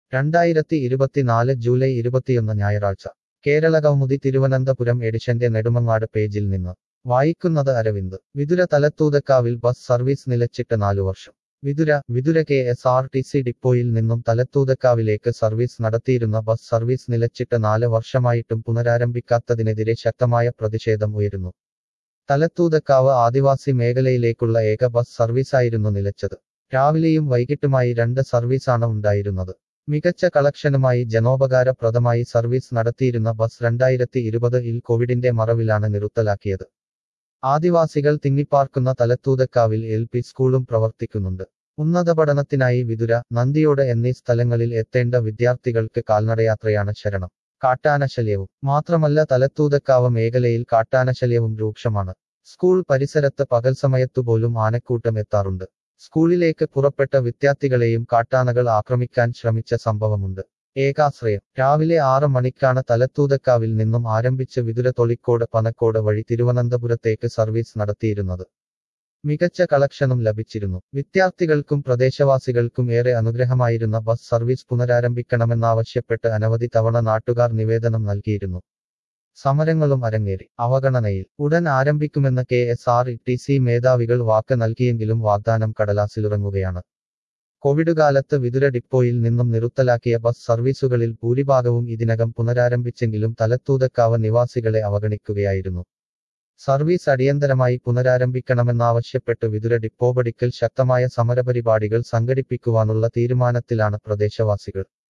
രണ്ടായിരത്തി ഇരുപത്തിനാല് ജൂലൈ ഇരുപത്തിയൊന്ന് ഞായറാഴ്ച കേരള കൗമുദി തിരുവനന്തപുരം എഡിഷന്റെ നെടുമങ്ങാട് പേജിൽ നിന്ന് വായിക്കുന്നത് അരവിന്ദ് വിതുര തലത്തൂതക്കാവിൽ ബസ് സർവീസ് നിലച്ചിട്ട് നാലു വർഷം Vithura Vithura K S R T C ഡിപ്പോയിൽ നിന്നും തലത്തൂതക്കാവിലേക്ക് സർവീസ് നടത്തിയിരുന്ന ബസ് സർവീസ് നിലച്ചിട്ട് നാല് വർഷമായിട്ടും പുനരാരംഭിക്കാത്തതിനെതിരെ ശക്തമായ പ്രതിഷേധം ഉയരുന്നു തലത്തൂതക്കാവ് ആദിവാസി മേഖലയിലേക്കുള്ള ഏക ബസ് സർവീസായിരുന്നു നിലച്ചത് രാവിലെയും വൈകിട്ടുമായി രണ്ട് സർവീസാണ് ഉണ്ടായിരുന്നത് മികച്ച കളക്ഷനുമായി ജനോപകാരപ്രദമായി സർവീസ് നടത്തിയിരുന്ന ബസ് രണ്ടായിരത്തി ഇരുപത് ഇൽ കോവിഡിന്റെ മറവിലാണ് നിർത്തലാക്കിയത് ആദിവാസികൾ തിങ്ങിപ്പാർക്കുന്ന തലത്തൂതക്കാവിൽ എൽ പി സ്കൂളും പ്രവർത്തിക്കുന്നുണ്ട് ഉന്നത പഠനത്തിനായി വിതുര നന്ദിയോട് എന്നീ സ്ഥലങ്ങളിൽ എത്തേണ്ട വിദ്യാർത്ഥികൾക്ക് കാൽനടയാത്രയാണ് ശരണം കാട്ടാനശല്യവും മാത്രമല്ല തലത്തൂതക്കാവ് മേഖലയിൽ കാട്ടാനശല്യവും രൂക്ഷമാണ് സ്കൂൾ പരിസരത്ത് പകൽ സമയത്തുപോലും ആനക്കൂട്ടം എത്താറുണ്ട് സ്കൂളിലേക്ക് പുറപ്പെട്ട വിദ്യാർത്ഥികളെയും കാട്ടാനകൾ ആക്രമിക്കാൻ ശ്രമിച്ച സംഭവമുണ്ട് ഏകാശ്രയം രാവിലെ ആറ് മണിക്കാണ് തലത്തൂതക്കാവിൽ നിന്നും ആരംഭിച്ച് വിതുര തൊളിക്കോട് പനക്കോട് വഴി തിരുവനന്തപുരത്തേക്ക് സർവീസ് നടത്തിയിരുന്നത് മികച്ച കളക്ഷനും ലഭിച്ചിരുന്നു വിദ്യാർത്ഥികൾക്കും പ്രദേശവാസികൾക്കും ഏറെ അനുഗ്രഹമായിരുന്ന ബസ് സർവീസ് പുനരാരംഭിക്കണമെന്നാവശ്യപ്പെട്ട് അനവധി തവണ നാട്ടുകാർ നിവേദനം നൽകിയിരുന്നു സമരങ്ങളും അരങ്ങേറി അവഗണനയിൽ ഉടൻ ആരംഭിക്കുമെന്ന് K S R T C മേധാവികൾ വാക്ക് നൽകിയെങ്കിലും വാഗ്ദാനം കടലാസിലുറങ്ങുകയാണ് കോവിഡ് കാലത്ത് വിതുര ഡിപ്പോയിൽ നിന്നും നിർത്തലാക്കിയ ബസ് സർവീസുകളിൽ ഭൂരിഭാഗവും ഇതിനകം പുനരാരംഭിച്ചെങ്കിലും തലത്തൂതക്കാവ് നിവാസികളെ അവഗണിക്കുകയായിരുന്നു സർവീസ് അടിയന്തരമായി പുനരാരംഭിക്കണമെന്നാവശ്യപ്പെട്ട് വിതുര ഡിപ്പോ പടിക്കൽ ശക്തമായ സമരപരിപാടികൾ സംഘടിപ്പിക്കുവാനുള്ള തീരുമാനത്തിലാണ് പ്രദേശവാസികൾ